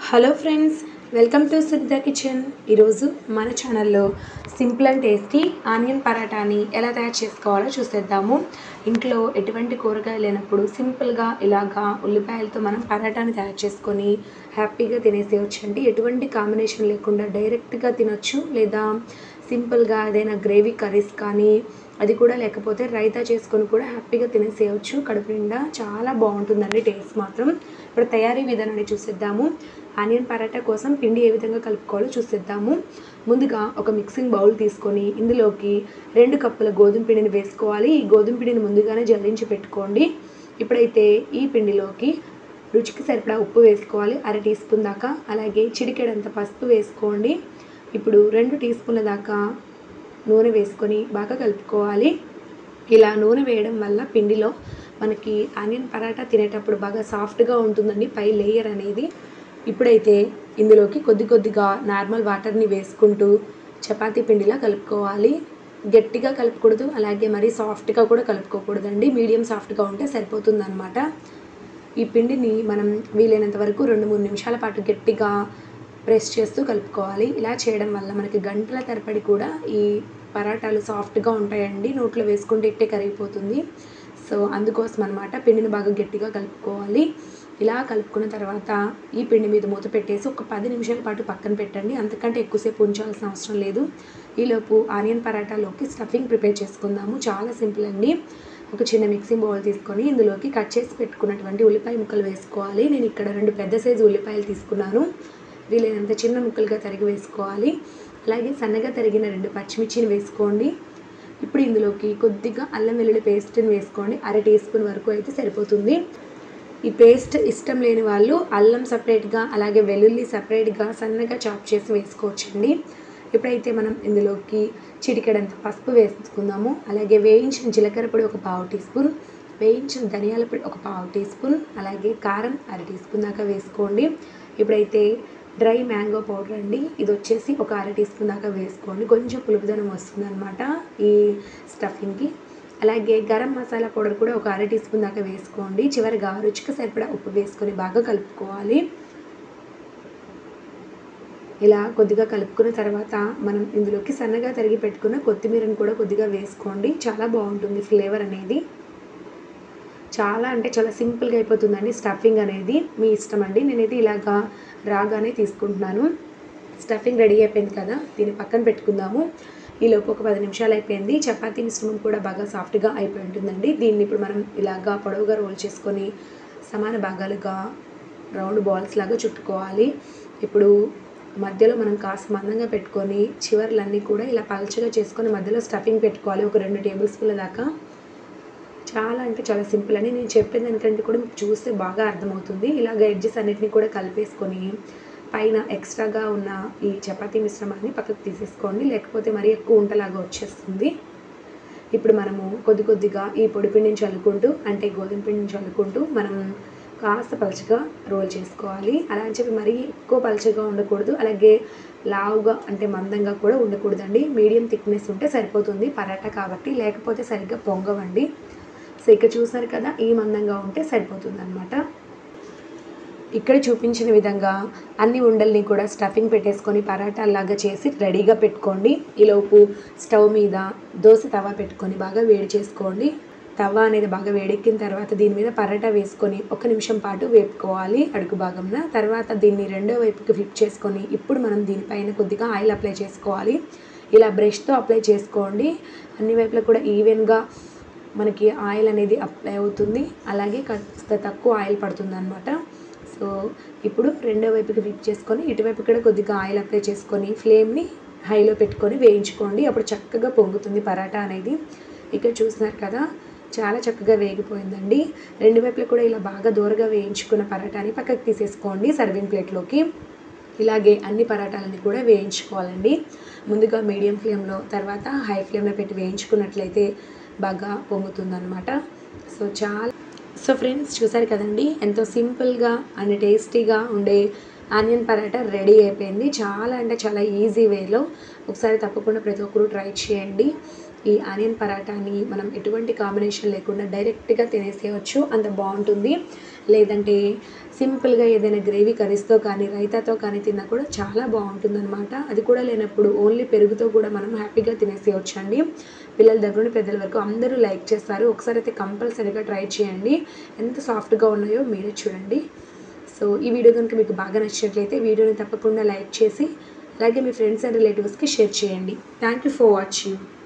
hello friends welcome to Siddha kitchen ఈరోజు మన ఛానల్లో సింపుల్ అండ్ టేస్టీ ఆనియన్ పరాటాని ఎలా తయారు చేసుకోవాలో చూసేద్దాము ఇంట్లో ఎటువంటి కూరగాయలు లేనప్పుడు సింపుల్గా ఇలాగా ఉల్లిపాయలతో మనం పరాటాని తయారు చేసుకొని హ్యాపీగా తినేసేయచ్చండి ఎటువంటి కాంబినేషన్ లేకుండా డైరెక్ట్గా తినొచ్చు లేదా సింపుల్గా ఏదైనా గ్రేవీ కర్రీస్ కానీ అది కూడా లేకపోతే రైతా చేసుకొని కూడా హ్యాపీగా తినేసేయచ్చు కడుపు నిండా చాలా బాగుంటుందండి టేస్ట్ మాత్రం ఇప్పుడు తయారీ విధానాన్ని చూసేద్దాము ఆనియన్ పరాటా కోసం పిండి ఏ విధంగా కలుపుకోవాలో చూసేద్దాము ముందుగా ఒక మిక్సింగ్ బౌల్ తీసుకొని ఇందులోకి రెండు కప్పుల గోధుమ పిండిని వేసుకోవాలి ఈ గోధుమ పిండిని ముందుగానే జల్లించి పెట్టుకోండి ఇప్పుడైతే ఈ పిండిలోకి రుచికి సరిపడా ఉప్పు వేసుకోవాలి అర టీ స్పూన్ దాకా అలాగే చిటికెడంత పసుపు వేసుకోండి ఇప్పుడు రెండు టీ స్పూన్ల దాకా నూనె వేసుకొని బాగా కలుపుకోవాలి ఇలా నూనె వేయడం వల్ల పిండిలో మనకి ఆనియన్ పరాటా తినేటప్పుడు బాగా సాఫ్ట్గా ఉంటుందండి పై లేయర్ అనేది ఇప్పుడైతే ఇందులోకి కొద్ది కొద్దిగా నార్మల్ వాటర్ని వేసుకుంటూ చపాతీ పిండిలా కలుపుకోవాలి గట్టిగా కలుపుకూడదు అలాగే మరీ సాఫ్ట్గా కూడా కలుపుకోకూడదండి మీడియం సాఫ్ట్గా ఉంటే సరిపోతుందన్నమాట ఈ పిండిని మనం వీలైనంత వరకు రెండు మూడు నిమిషాల పాటు గట్టిగా ప్రెస్ చేస్తూ కలుపుకోవాలి ఇలా చేయడం వల్ల మనకి గంటల తరబడి కూడా ఈ పరాటాలు సాఫ్ట్గా ఉంటాయండి నోట్లో వేసుకుంటే ఇట్టే కరిగిపోతుంది సో అందుకోసం అనమాట పిండిని బాగా గట్టిగా కలుపుకోవాలి ఇలా కలుపుకున్న తర్వాత ఈ పిండి మీద మూత పెట్టేసి ఒక పది నిమిషాల పాటు పక్కన పెట్టండి అంతకంటే ఎక్కువసేపు ఉంచాల్సిన అవసరం లేదు ఈలోపు ఆనియన్ పరాటాలోకి స్టఫింగ్ ప్రిపేర్ చేసుకుందాము చాలా సింపుల్ అండి ఒక చిన్న మిక్సింగ్ బౌల్ తీసుకొని ఇందులోకి కట్ చేసి పెట్టుకున్నటువంటి ఉల్లిపాయ ముక్కలు వేసుకోవాలి నేను ఇక్కడ రెండు పెద్ద సైజు ఉల్లిపాయలు తీసుకున్నాను వీలైనంత చిన్న ముక్కలుగా తరిగి వేసుకోవాలి అలాగే సన్నగా తరిగిన రెండు పచ్చిమిర్చిని వేసుకోండి ఇప్పుడు ఇందులోకి కొద్దిగా అల్లం వెల్లుల్లి పేస్ట్ని వేసుకోండి అర టీ స్పూన్ వరకు అయితే సరిపోతుంది ఈ పేస్ట్ ఇష్టం లేని వాళ్ళు అల్లం సపరేట్గా అలాగే వెల్లుల్లి సపరేట్గా సన్నగా చాప్ చేసి వేసుకోవచ్చండి ఇప్పుడైతే మనం ఇందులోకి చిటికెడంత పసుపు వేసుకుందాము అలాగే వేయించిన జీలకర్ర పొడి ఒక పావు టీ స్పూన్ వేయించిన ధనియాల పొడి ఒక పావు టీ స్పూన్ అలాగే కారం అర టీ స్పూన్ దాకా వేసుకోండి ఇప్పుడైతే డ్రై మ్యాంగో పౌడర్ అండి ఇది వచ్చేసి ఒక అర టీ స్పూన్ దాకా వేసుకోండి కొంచెం పులుపుదనం వస్తుంది అనమాట ఈ స్టఫింగ్కి అలాగే గరం మసాలా పౌడర్ కూడా ఒక అర టీ స్పూన్ దాకా వేసుకోండి చివరిగా రుచికి సరిపడా ఉప్పు వేసుకొని బాగా కలుపుకోవాలి ఇలా కొద్దిగా కలుపుకున్న తర్వాత మనం ఇందులోకి సన్నగా తరిగి పెట్టుకున్న కొత్తిమీరని కూడా కొద్దిగా వేసుకోండి చాలా బాగుంటుంది ఫ్లేవర్ అనేది చాలా అంటే చాలా సింపుల్గా అయిపోతుందండి స్టఫింగ్ అనేది మీ ఇష్టం అండి నేనైతే ఇలాగా రాగానే తీసుకుంటున్నాను స్టఫింగ్ రెడీ అయిపోయింది కదా దీన్ని పక్కన పెట్టుకుందాము ఈలోపు ఒక పది నిమిషాలు అయిపోయింది చపాతీ మిశ్రమం కూడా బాగా సాఫ్ట్గా అయిపోయి ఉంటుందండి దీన్ని ఇప్పుడు మనం ఇలాగా పొడవుగా రోల్ చేసుకొని సమాన భాగాలుగా రౌండ్ బాల్స్ లాగా చుట్టుకోవాలి ఇప్పుడు మధ్యలో మనం కాస్త మందంగా పెట్టుకొని చివర్లన్నీ కూడా ఇలా పలచగా చేసుకొని మధ్యలో స్టఫింగ్ పెట్టుకోవాలి ఒక రెండు టేబుల్ స్పూన్ల దాకా చాలా అంటే చాలా సింపుల్ అని నేను చెప్పిన దానికంటే కూడా మీకు చూస్తే బాగా అర్థమవుతుంది ఇలాగ ఎడ్జెస్ అన్నిటిని కూడా కలిపేసుకొని పైన ఎక్స్ట్రాగా ఉన్న ఈ చపాతీ మిశ్రమాన్ని పక్కకు తీసేసుకోండి లేకపోతే మరీ ఎక్కువ ఉంటలాగా వచ్చేస్తుంది ఇప్పుడు మనము కొద్ది కొద్దిగా ఈ పొడి పిండిని చల్లుకుంటూ అంటే గోధుమ పిండిని చల్లుకుంటూ మనం కాస్త పలచగా రోల్ చేసుకోవాలి అలా అని చెప్పి మరీ ఎక్కువ పలచగా ఉండకూడదు అలాగే లావుగా అంటే మందంగా కూడా ఉండకూడదండి మీడియం థిక్నెస్ ఉంటే సరిపోతుంది పరాటా కాబట్టి లేకపోతే సరిగ్గా పొంగవండి సో ఇక్కడ చూసారు కదా ఈ మందంగా ఉంటే సరిపోతుంది అనమాట ఇక్కడ చూపించిన విధంగా అన్ని ఉండల్ని కూడా స్టఫింగ్ పెట్టేసుకొని పరాటాలాగా చేసి రెడీగా పెట్టుకోండి ఈలోపు స్టవ్ మీద దోశ తవా పెట్టుకొని బాగా వేడి చేసుకోండి తవా అనేది బాగా వేడెక్కిన తర్వాత దీని మీద పరాటా వేసుకొని ఒక నిమిషం పాటు వేపుకోవాలి అడుగు భాగంన తర్వాత దీన్ని రెండో వైపుకి ఫ్లిప్ చేసుకొని ఇప్పుడు మనం దీనిపైన కొద్దిగా ఆయిల్ అప్లై చేసుకోవాలి ఇలా బ్రష్తో అప్లై చేసుకోండి అన్ని వైపులా కూడా ఈవెన్గా మనకి ఆయిల్ అనేది అప్లై అవుతుంది అలాగే కాస్త తక్కువ ఆయిల్ పడుతుంది అనమాట సో ఇప్పుడు రెండో వైపుకి ఫ్లిప్ చేసుకొని ఇటువైపు కూడా కొద్దిగా ఆయిల్ అప్లై చేసుకొని ఫ్లేమ్ని హైలో పెట్టుకొని వేయించుకోండి అప్పుడు చక్కగా పొంగుతుంది పరాటా అనేది ఇక్కడ చూస్తున్నారు కదా చాలా చక్కగా వేగిపోయిందండి రెండు వైపులు కూడా ఇలా బాగా దూరగా వేయించుకున్న పరాటాని పక్కకు తీసేసుకోండి సర్వింగ్ ప్లేట్లోకి ఇలాగే అన్ని పరాటాలని కూడా వేయించుకోవాలండి ముందుగా మీడియం ఫ్లేమ్లో తర్వాత హై ఫ్లేమ్లో పెట్టి వేయించుకున్నట్లయితే బాగా పొంగుతుందన్నమాట సో చాలా సో ఫ్రెండ్స్ చూసారు కదండి ఎంతో సింపుల్గా అండ్ టేస్టీగా ఉండే ఆనియన్ పరాటా రెడీ అయిపోయింది చాలా అంటే చాలా ఈజీ వేలో ఒకసారి తప్పకుండా ప్రతి ఒక్కరు ట్రై చేయండి ఈ ఆనియన్ పరాటాని మనం ఎటువంటి కాంబినేషన్ లేకుండా డైరెక్ట్గా తినేసేయచ్చు అంత బాగుంటుంది లేదంటే సింపుల్గా ఏదైనా గ్రేవీ కర్రీస్తో కానీ రైతాతో కానీ తిన్నా కూడా చాలా బాగుంటుందన్నమాట అది కూడా లేనప్పుడు ఓన్లీ పెరుగుతో కూడా మనం హ్యాపీగా తినేసేయచ్చు అండి పిల్లల దగ్గర నుండి పెద్దల వరకు అందరూ లైక్ చేస్తారు ఒకసారి అయితే కంపల్సరీగా ట్రై చేయండి ఎంత సాఫ్ట్గా ఉన్నాయో మీరే చూడండి సో ఈ వీడియో కనుక మీకు బాగా నచ్చినట్లయితే వీడియోని తప్పకుండా లైక్ చేసి అలాగే మీ ఫ్రెండ్స్ అండ్ రిలేటివ్స్కి షేర్ చేయండి థ్యాంక్ యూ ఫర్ వాచింగ్